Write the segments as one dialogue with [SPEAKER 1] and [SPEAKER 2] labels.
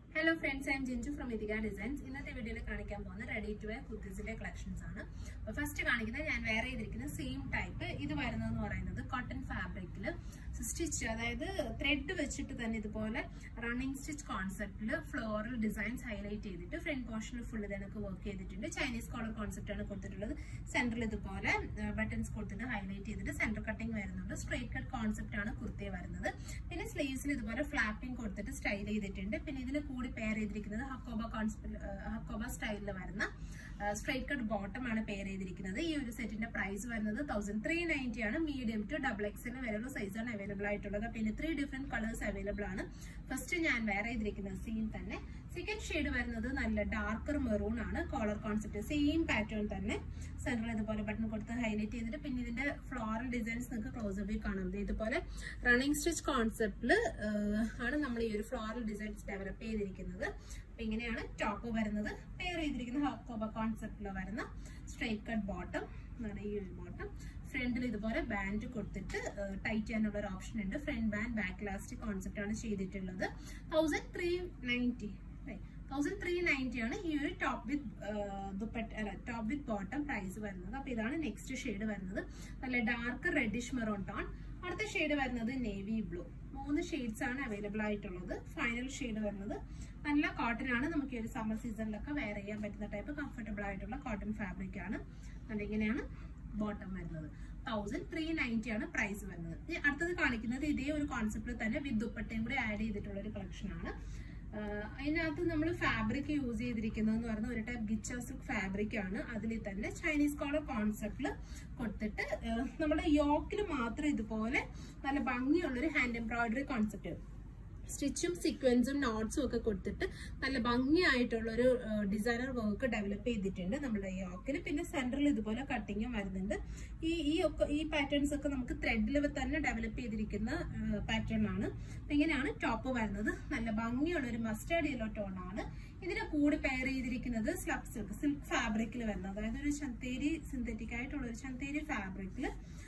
[SPEAKER 1] hello friends I'm Jinju from Ithika designs ഇന്നത്തെ വീഡിയോയിൽ കാണിക്കാൻ പോകുന്ന റെഡി ടു വെയർ കുർത്തീസിന്റെ കളക്ഷൻസ് ആണ് ഫസ്റ്റ് കാണിക്കുന്നത് ഞാൻ വേറെ ചെയ്തിരിക്കുന്ന സെയിം ടൈപ്പ് ഇത് വരുന്നതെന്ന് പറയുന്നത് കോട്ടൺ ഫാബ്രിക്കിൽ സ്റ്റിച്ച് അതായത് ത്രെഡ് വെച്ചിട്ട് തന്നെ ഇതുപോലെ റണ്ണിങ് സ്റ്റിച്ച് കോൺസെപ്റ്റിൽ ഫ്ലോറൽ ഡിസൈൻസ് ഹൈലൈറ്റ് ചെയ്തിട്ട് ഫ്രണ്ട് പോർഷനിൽ ഫുൾ ഇതിനൊക്കെ വർക്ക് ചെയ്തിട്ടുണ്ട് ചൈനീസ് കോളർ കോൺസെപ്റ്റ് ആണ് കൊടുത്തിട്ടുള്ളത് സെന്ററിൽ ഇതുപോലെ ബട്ടൺസ് കൊടുത്തിട്ട് ഹൈലൈറ്റ് ചെയ്തിട്ട് സെന്റർ കട്ടിങ് വരുന്നുണ്ട് സ്ട്രേറ്റ് കട്ട് കോൺസെപ്റ്റ് ആണ് കുർത്തി വരുന്നത് പിന്നെ സ്ലീവ്സിൽ ഇതുപോലെ ഫ്ലാപ്പിംഗ് കൊടുത്തിട്ട് സ്റ്റൈൽ ചെയ്തിട്ടുണ്ട് പിന്നെ ഇതിന് കൂടി പെയർ ചെയ്തിരിക്കുന്നത് ഹക്കോബ കോൺസെപ്റ്റ് ഹക്കോബ സ്റ്റൈലിൽ വരുന്ന സ്ട്രൈറ്റ് കട്ട് ബോട്ടം ആണ് പെയർ ചെയ്തിരിക്കുന്നത് ഈ ഒരു സെറ്റിന്റെ പ്രൈസ് വരുന്നത് തൗസൻഡ് ത്രീ നയൻറ്റി ആണ് മീഡിയം ടു ഡബിൾ എക്സിന് വരെയുള്ള സൈസാണ് അവൈലബിൾ ആയിട്ടുള്ളത് പിന്നെ ത്രീ ഡിഫറെന്റ് കളേഴ്സ് അവൈലബിൾ ആണ് ഫസ്റ്റ് ഞാൻ വേറെ ചെയ്തിരിക്കുന്ന സീൻ തന്നെ സെക്കൻഡ് ഷെയ്ഡ് വരുന്നത് നല്ല ഡാർക്കർ മെറൂൺ ആണ് കോളർ കോൺസെപ്റ്റ് സെയിം പാറ്റേൺ തന്നെ സെന്ററിൽ ഇതുപോലെ ബട്ടൺ കൊടുത്ത് ഹൈലൈറ്റ് ചെയ്തിട്ട് പിന്നെ ഇതിന്റെ ഫ്ലോറൽ ഡിസൈൻസ് നിങ്ങൾക്ക് ക്ലോസ് അപ്പിൽ കാണാം ഇതുപോലെ റണ്ണിങ് സ്റ്റിച്ച് കോൺസെപ്റ്റിൽ ആണ് നമ്മൾ ഈ ഒരു ഫ്ലോറൽ ഡിസൈൻസ് ഡെവലപ്പ് ചെയ്തിരിക്കുന്നത് അപ്പൊ ഇങ്ങനെയാണ് ടോപ്പ് വരുന്നത് പെയർ ചെയ്തിരിക്കുന്ന ഹോക്കോബ കോൺസെപ്റ്റിൽ വരുന്ന സ്ട്രൈറ്റ് കട്ട് ബോട്ടം എന്നാണ് ഈ ഒരു ബോട്ടം ഫ്രണ്ടിൽ ഇതുപോലെ ബാൻഡ് കൊടുത്തിട്ട് ടൈറ്റ് ചെയ്യാനുള്ള ഒരു ഓപ്ഷൻ ഉണ്ട് front band back last concept ആണ് ചെയ്തിട്ടുള്ളത് thousand three ninety thousand three ninety ആണ് ഈ ഒരു ടോപ്പ് വിത്ത് ദുപ്പട്ട അല്ല ടോപ്പ് വിത്ത് ബോട്ടം പ്രൈസ് വരുന്നത് അപ്പൊ ഇതാണ് നെക്സ്റ്റ് ഷെയ്ഡ് വരുന്നത് നല്ല ഡാർക്ക് റെഡിഷ് മെറോൺ ടോൺ അടുത്ത ഷെയ്ഡ് വരുന്നത് നേവി ബ്ലൂ മൂന്ന് ഷെയ്ഡ്സ് ആണ് അവൈലബിൾ ആയിട്ടുള്ളത് ഫൈനൽ ഷെയ്ഡ് വരുന്നത് നല്ല കോട്ടൺ ആണ് നമുക്ക് ഈ ഒരു സമ്മർ സീസണിലൊക്കെ വെയർ ചെയ്യാൻ പറ്റുന്ന ടൈപ്പ് കംഫർട്ടബിൾ ആയിട്ടുള്ള കോട്ടൺ ഫാബ്രിക് ആണ് അതിങ്ങനെയാണ് ബോട്ടം വരുന്നത് തൗസൻഡ് ത്രീ നയൻറ്റി ആണ് പ്രൈസ് വരുന്നത് അടുത്തത് കാണിക്കുന്നത് ഇതേ ഒരു കോൺസെപ്റ്റിൽ തന്നെ വിത്ത് ദുപ്പട്ടയും കൂടി ആഡ് ചെയ്തിട്ടുള്ള ഒരു കളക്ഷൻ ആണ് അതിനകത്ത് നമ്മൾ ഫാബ്രിക് യൂസ് ചെയ്തിരിക്കുന്നത് എന്ന് പറഞ്ഞാൽ ഒരു ടൈപ്പ് ഗിച്ച സിൽക്ക് ഫാബ്രിക് ആണ് അതിൽ തന്നെ ചൈനീസ് കോളർ കോൺസെപ്റ്റിൽ കൊടുത്തിട്ട് നമ്മുടെ യോക്കിൽ മാത്രം ഇതുപോലെ നല്ല ഭംഗിയുള്ള ഒരു ഹാൻഡ് എംബ്രോയിഡറി കോൺസെപ്റ്റ് സ്റ്റിച്ചും സീക്വൻസും നോട്ട്സും ഒക്കെ കൊടുത്തിട്ട് നല്ല ഭംഗിയായിട്ടുള്ള ഒരു ഡിസൈനർ വർക്ക് ഡെവലപ്പ് ചെയ്തിട്ടുണ്ട് നമ്മുടെ യോക്കിൽ പിന്നെ സെന്ററിൽ ഇതുപോലെ കട്ടിങ്ങും വരുന്നുണ്ട് ഈ ഈ ഒക്കെ ഈ പാറ്റേൺസ് ഒക്കെ നമുക്ക് ത്രെഡിൽ തന്നെ ഡെവലപ്പ് ചെയ്തിരിക്കുന്ന പാറ്റേൺ ആണ് ഇങ്ങനെയാണ് ടോപ്പ് വരുന്നത് നല്ല ഭംഗിയുള്ള ഒരു മസ്റ്റേർഡ് യെല്ലോ ടോൺ ആണ് ഇതിനെ കൂടി പെയർ ചെയ്തിരിക്കുന്നത് സ്ലബ് സിൽക്ക് സിൽക്ക് ഫാബ്രിക്കിൽ വരുന്നത് അതായത് ഒരു ചന്തേരി സിന്തറ്റിക് ആയിട്ടുള്ള ഒരു ചന്തേരി ഫാബ്രിക്കിൽ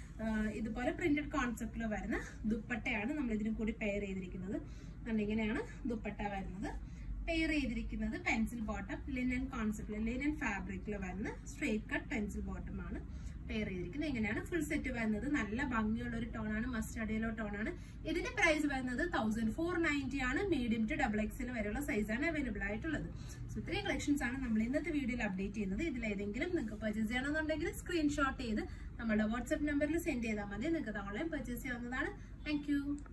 [SPEAKER 1] ഇതുപോലെ പ്രിന്റഡ് കോൺസെപ്റ്റിൽ വരുന്ന ദുപ്പട്ടയാണ് നമ്മൾ ഇതിന് കൂടി പെയർ ചെയ്തിരിക്കുന്നത് ഇങ്ങനെയാണ് ദുപ്പട്ട വരുന്നത് പെയർ ചെയ്തിരിക്കുന്നത് പെൻസിൽ ബോട്ടം ലിനൻ കോൺസെപ്റ്റിൽ ലിനൻ ഫാബ്രിക്കിൽ വരുന്ന സ്ട്രേറ്റ് കട്ട് പെൻസിൽ ബോട്ടം ആണ് പെയർ ചെയ്തിരിക്കുന്നത് ഇങ്ങനെയാണ് ഫുൾ സെറ്റ് വരുന്നത് നല്ല ഭംഗിയുള്ള ഒരു ടോൺ ആണ് മസ്റ്റർഡ് യെല്ലോ ടോൺ ആണ് ഇതിന്റെ പ്രൈസ് വരുന്നത് തൗസൻഡ് ഫോർ നയൻറ്റി ആണ് മീഡിയം ടു ഡബിൾ എക്സിൽ വരെയുള്ള സൈസാണ് അവൈലബിൾ ആയിട്ടുള്ളത് സോ ഇത്രയും കളക്ഷൻസ് ആണ് നമ്മൾ ഇന്നത്തെ വീഡിയോയിൽ അപ്ഡേറ്റ് ചെയ്യുന്നത് ഇതിൽ ഏതെങ്കിലും നിങ്ങൾക്ക് പർച്ചേസ് ചെയ്യണമെന്നുണ്ടെങ്കിൽ സ്ക്രീൻഷോട്ട് ചെയ്ത് നമ്മുടെ വാട്സ്ആപ്പ് നമ്പറിൽ സെൻഡ് ചെയ്താൽ മതി നിങ്ങൾക്ക് ഓൺലൈൻ പർച്ചേസ് ചെയ്യാവുന്നതാണ് താങ്ക്